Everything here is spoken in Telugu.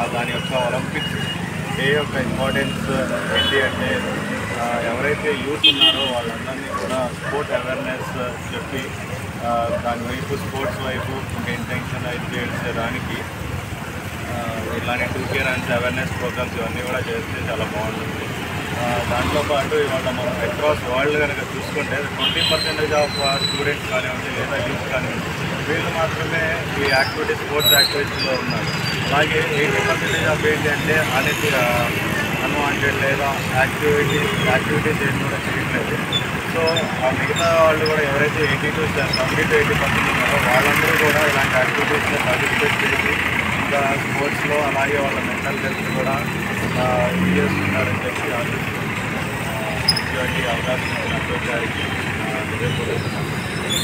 దాని యొక్క ఒలింపిక్స్ డే యొక్క ఇంపార్టెన్స్ ఏంటి అంటే ఆ, ఎవరైతే యూత్ ఉన్నారో వాళ్ళందరినీ కూడా స్పోర్ట్ అవేర్నెస్ చెప్పి ఆ, దాని వైపు స్పోర్ట్స్ వైపు ఇంకా ఇంటెన్షన్ అయితే చేయడానికి ఆ, ఇలాంటి two K runs awareness programmes ఇవన్నీ కూడా చేస్తే చాలా బాగుంటుంది ఆ, దాంట్లో పాటు ఇవాళ మనం అక్రాస్ వరల్డ్ కనుక చూసుకుంటే ట్వంటీ పర్సెంటేజ్ ఆఫ్ స్టూడెంట్స్ కానివ్వండి లేదా యూత్ కానివ్వండి వీళ్ళు మాత్రమే ఈ యాక్టివిటీ స్పోర్ట్స్ యాక్టివిటీస్లో ఉన్నారు అలాగే ఎయిటీ పర్సెంటేజ్ ఆఫ్ ఏంటి అంటే అనేది అన్వాంటెడ్ లేదా యాక్టివిటీస్ యాక్టివిటీస్ ఏం కూడా చేయట్లేదు సో ఆ మిగతా వాళ్ళు కూడా ఎవరైతే eighty to seventy to eighty percent ఉన్నారో వాళ్ళందరూ కూడా ఇలాంటి యాక్టివిటీస్లో పార్టిసిపేట్ చేసి ఇంకా స్పోర్ట్స్లో అలాగే వాళ్ళ మెంటల్ హెల్త్ కూడా ఆ, ఇది చేస్తున్నారని చెప్పి ఆశిస్తూ ఆ, ఇటువంటి అవకాశం ఇచ్చిన అశోక్ గారికి ఆ, హృదయపూర్వక